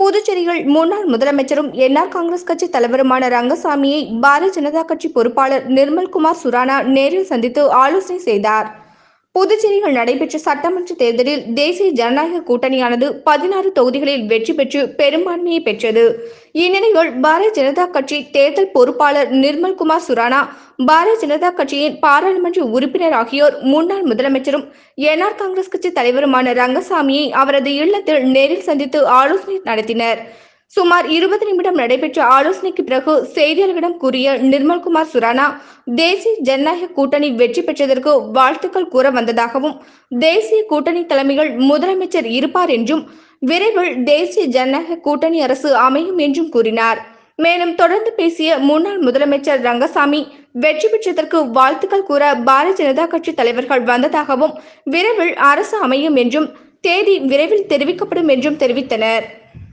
புதுச்சேரியில் முன்னாள் முதலமைச்சரும் என்ஆர் காங்கிரஸ் கட்சி தலைவருமான ரங்கசாமியை பாரதிய ஜனதா கட்சி பொறுப்பாளர் நிர்மல்குமார் சுரானா நேரில் சந்தித்து ஆலோசனை செய்தார் புதுச்சேரியில் நடைபெற்ற சட்டமன்ற தேர்தலில் தேசிய ஜனநாயக கூட்டணியானது பதினாறு தொகுதிகளில் வெற்றி பெற்று பெரும்பான்மையை பெற்றது இந்நிலையில் பாரதிய ஜனதா கட்சி தேர்தல் பொறுப்பாளர் நிர்மல்குமார் சுரானா பாரதிய ஜனதா கட்சியின் பாராளுமன்ற உறுப்பினர் ஆகியோர் முன்னாள் முதலமைச்சரும் என்ஆர் காங்கிரஸ் கட்சி தலைவருமான ரங்கசாமியை அவரது இல்லத்தில் நேரில் சந்தித்து ஆலோசனை நடத்தினர் சுமார் இருபது நிமிடம் நடைபெற்ற ஆலோசனைக்கு பிறகு செய்தியாளர்களிடம் கூறிய நிர்மல்குமார் சுரானா தேசிய ஜனநாயக கூட்டணி வெற்றி பெற்றதற்கு வாழ்த்துக்கள் கூற வந்ததாகவும் தேசிய கூட்டணி தலைமைகள் முதலமைச்சர் இருப்பார் என்றும் விரைவில் தேசிய ஜனநாயக கூட்டணி அரசு அமையும் என்றும் கூறினார் மேலும் தொடர்ந்து பேசிய முன்னாள் முதலமைச்சர் ரங்கசாமி வெற்றி பெற்றதற்கு வாழ்த்துக்கள் கூற பாரதிய ஜனதா கட்சி தலைவர்கள் வந்ததாகவும் விரைவில் அரசு அமையும் என்றும் தேதி விரைவில் தெரிவிக்கப்படும் என்றும் தெரிவித்தனர்